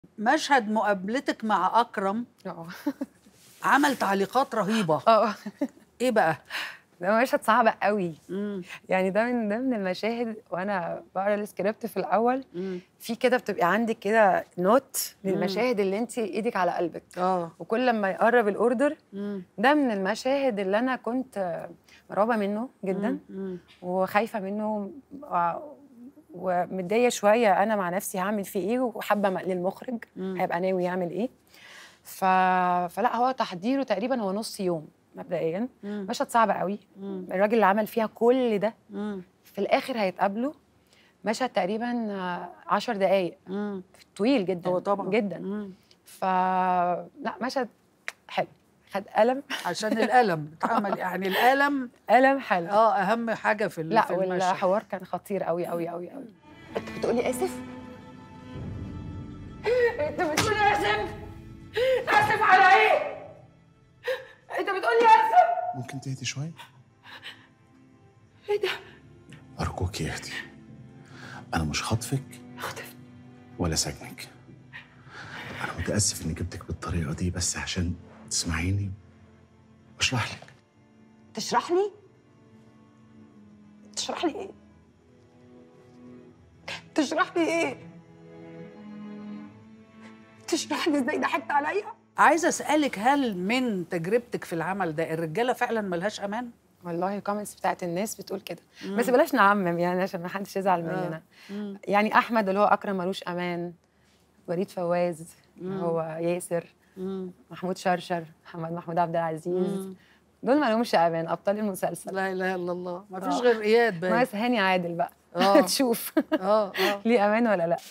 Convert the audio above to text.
مشهد مقابلتك مع اكرم اه عمل تعليقات رهيبه اه ايه بقى ده مشهد صعب قوي مم. يعني ده من ضمن المشاهد وانا بقرا السكريبت في الاول مم. في كده بتبقى عندك كده نوت للمشاهد اللي انت ايدك على قلبك اه وكل لما يقرب الاوردر مم. ده من المشاهد اللي انا كنت مرعوبه منه جدا مم. وخايفه منه و- ومتضايقه شويه انا مع نفسي هعمل فيه ايه وحابه م- للمخرج مم. هيبقى ناوي يعمل ايه ف... فلا هو تحضيره تقريبا هو نص يوم مبدئيا مم. مشهد صعب قوي مم. الراجل اللي عمل فيها كل ده مم. في الاخر هيتقابلوا مشهد تقريبا آه، عشر دقايق مم. طويل جدا هو طبعا جدا مم. ف لا مشهد حلو خد قلم عشان الالم اتعمل يعني الالم قلم حلو اه اهم حاجه في ال- لا في المشهد والحوار كان خطير قوي قوي قوي قوي انت بتقولي اسف انت بتقولي اسف اسف على ايه انت بتقولي اسف ممكن تهدي شوي؟ ايه ده أرجوك اهدي أنا مش خاطفك ولا سجنك أنا متأسف إني جبتك بالطريقة دي بس عشان تسمعيني وأشرح لك تشرح لي تشرح لي ايه تشرح لي ايه تشرح لي ازاي ضحكت عليا عايزه اسالك هل من تجربتك في العمل ده الرجاله فعلا ملهاش امان والله الكومنتس بتاعت الناس بتقول كده بس بلاش نعمم يعني عشان ما حدش يزعل مننا مم. يعني احمد اللي هو اكرم ملوش امان وليد فواز اللي هو ياسر مم. محمود شرشر محمد محمود عبد العزيز مم. دول ما لهمش امان ابطال المسلسل لا اله الا الله ما فيش آه. غير اياد بقى ناقص هاني عادل بقى آه. تشوف اه اه ليه امان ولا لا